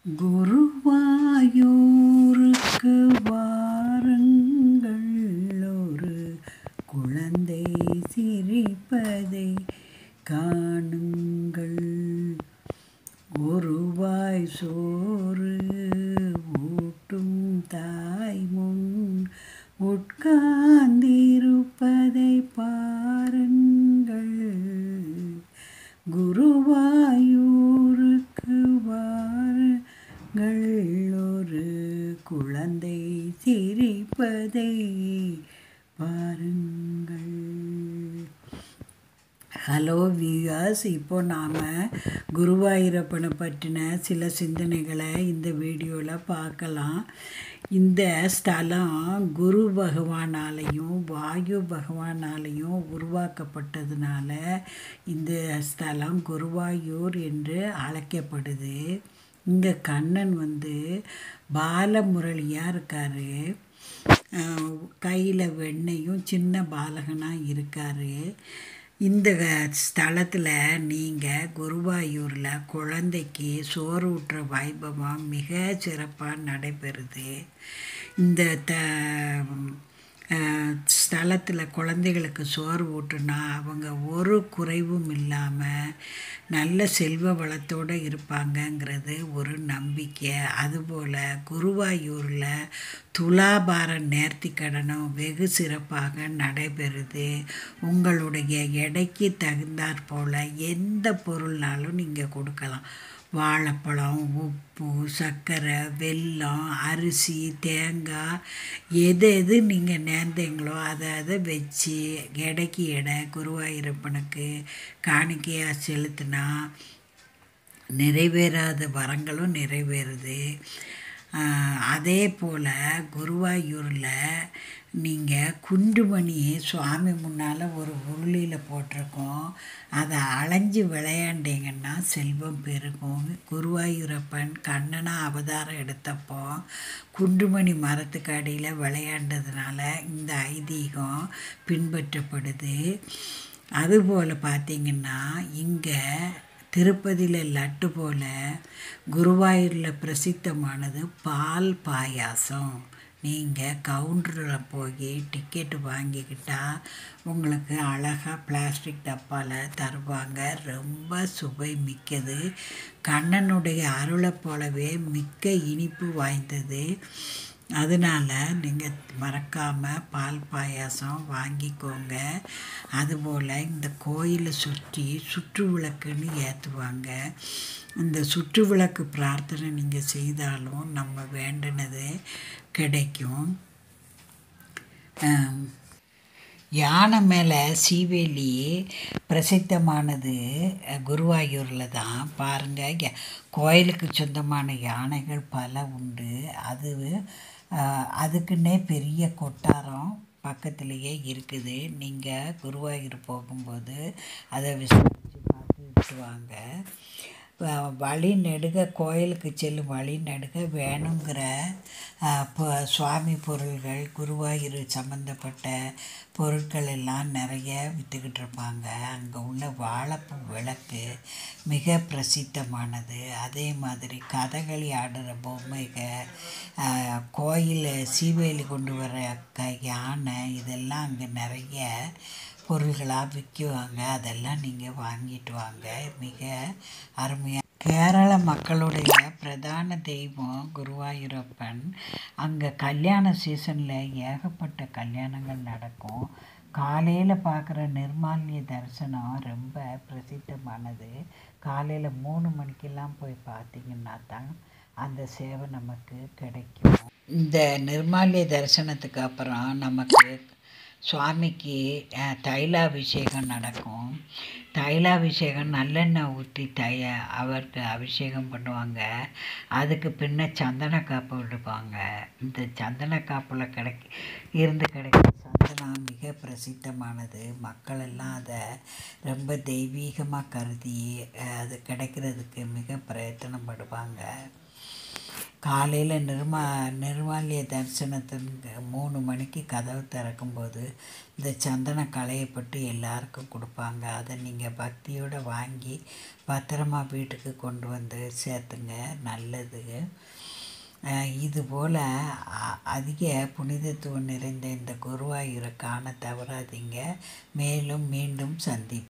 குருவாயூருக்கு வாருங்கள் ஒரு குழந்தை சிரிப்பதை காணுங்கள் ஒருவாய் சோறு ஊட்டும் தாய் முன் உட்கார்ந்திருப்பதை பாருங்கள் குருவாயூருக்கு வாருங்கள் ஒரு குழந்தை சிரிப்பதை பாருங்கள் ஹலோ வியூவர்ஸ் இப்போ நாம் குருவாயூரப்பனை பற்றின சில சிந்தனைகளை இந்த வீடியோவில் பார்க்கலாம் இந்த ஸ்தலம் குரு பகவானாலையும் வாயு பகவானாலையும் உருவாக்கப்பட்டதுனால இந்த ஸ்தலம் குருவாயூர் என்று அழைக்கப்படுது இங்கே கண்ணன் வந்து பாலமுரளியாக இருக்கார் கையில் வெண்ணையும் சின்ன பாலகனாக இருக்கார் இந்த ஸ்தலத்தில் நீங்கள் குருவாயூரில் குழந்தைக்கு சோறு ஊட்டுற வைபவம் மிக சிறப்பாக நடைபெறுது இந்த த ஸ்தலத்தில் குழந்தைகளுக்கு சோறு ஊட்டுனா அவங்க ஒரு குறைவும் இல்லாமல் நல்ல செல்வ வளத்தோடு இருப்பாங்கங்கிறது ஒரு நம்பிக்கை அதுபோல் குருவாயூரில் துலாபார நேர்த்தி கடனும் வெகு சிறப்பாக நடைபெறுது உங்களுடைய எடைக்கு தகுந்தாற் போல் எந்த பொருள்னாலும் நீங்கள் கொடுக்கலாம் வாழைப்பழம் உப்பு சர்க்கரை வெல்லம் அரிசி தேங்காய் எது எது நீங்கள் நேர்ந்தீங்களோ அதை அதை வச்சு எடைக்கு எடை குருவாயூரப்பனுக்கு காணிக்கையாக செலுத்தினா நிறைவேறாத வரங்களும் நிறைவேறுது அதே போல் குருவாயூரில் நீங்கள் குண்டுமணி சுவாமி முன்னால் ஒரு உருளியில் போட்டிருக்கோம் அதை அலைஞ்சு விளையாண்டிங்கன்னா செல்வம் பெருகும் குருவாயூரப்பன் கண்ணனாக அவதாரம் எடுத்தப்போ குண்டுமணி மரத்துக்கு அடியில் விளையாண்டதுனால இந்த ஐதீகம் பின்பற்றப்படுது அதுபோல் பார்த்திங்கன்னா இங்கே திருப்பதியில் லட்டு போல் குருவாயூரில் பிரசித்தமானது பால் பாயாசம் நீங்கள் கவுண்டரில் போய் டிக்கெட்டு வாங்கிக்கிட்டால் உங்களுக்கு அழகாக பிளாஸ்டிக் டப்பாவில் தருவாங்க ரொம்ப சுவை மிக்கது கண்ணனுடைய அருளை போலவே மிக்க இனிப்பு வாய்ந்தது அதனால் நீங்கள் மறக்காமல் பால் பாயாசம் வாங்கிக்கோங்க அதுபோல் இந்த கோயிலை சுற்றி சுற்று விளக்குன்னு ஏற்றுவாங்க இந்த சுற்று விளக்கு பிரார்த்தனை நீங்கள் செய்தாலும் நம்ம வேண்டினது கிடைக்கும் யானை மேலே சீவேலி பிரசித்தமானது குருவாயூரில் தான் பாருங்கள் கோயிலுக்கு சொந்தமான யானைகள் பல உண்டு அது அதுக்குன்னே பெரிய கொட்டாரம் பக்கத்துலேயே இருக்குது நீங்கள் குருவாயூர் போகும்போது அதை விசாரித்து பார்த்து வாங்க வழி நெடுக கோயிலுக்கு செல்லும் வழி நெடுக வேணுங்கிற சுவாமி பொருள்கள் குருவாயூர் சம்மந்தப்பட்ட பொருட்கள் எல்லாம் நிறைய விற்றுக்கிட்டு இருப்பாங்க அங்கே உள்ள வாழைப்பூ விளக்கு மிக பிரசித்தமானது அதே மாதிரி கதகளி ஆடுற பொம்மைகள் கோயில் சீவேலி கொண்டு வர க யானை இதெல்லாம் அங்கே நிறைய பொருள்களாக விற்குவாங்க அதெல்லாம் நீங்கள் வாங்கிட்டு வாங்க மிக அருமையாக கேரள மக்களுடைய பிரதான தெய்வம் குருவாயூரப்பன் அங்கே கல்யாண சீசனில் ஏகப்பட்ட கல்யாணங்கள் நடக்கும் காலையில் பார்க்குற நிர்மால்ய தரிசனம் ரொம்ப பிரசித்தமானது காலையில் மூணு மணிக்கெல்லாம் போய் பார்த்தீங்கன்னா தான் அந்த சேவை நமக்கு கிடைக்கும் இந்த நிர்மால்ய தரிசனத்துக்கு அப்புறம் நமக்கு சுவாமிக்கு தைலாபிஷேகம் நடக்கும் தைலாபிஷேகம் நல்லெண்ணெய் ஊற்றி தைய அவருக்கு அபிஷேகம் பண்ணுவாங்க அதுக்கு பின்ன சந்தன காப்பு விடுவாங்க இந்த சந்தன காப்பில் கிடைக்க இருந்து கிடைக்கிற சந்தனம் மிக பிரசித்தமானது மக்கள் எல்லாம் அதை ரொம்ப தெய்வீகமாக கருதி அது கிடைக்கிறதுக்கு மிக பிரயத்தனப்படுவாங்க காலையில் நிர்மா நிர்மால்ய தரிசனத்திற்கு மூணு மணிக்கு கதவு திறக்கும்போது இந்த சந்தன களையப்பட்டு எல்லாருக்கும் கொடுப்பாங்க அதை நீங்கள் பக்தியோடு வாங்கி பத்திரமா வீட்டுக்கு கொண்டு வந்து சேர்த்துங்க நல்லது அஹ் இதுபோல் அ- அதிக புனிதத்துவம் நிறைந்த இந்த குருவாயூரை காண தவறாதீங்க மேலும் மீண்டும் சந்திப்போம்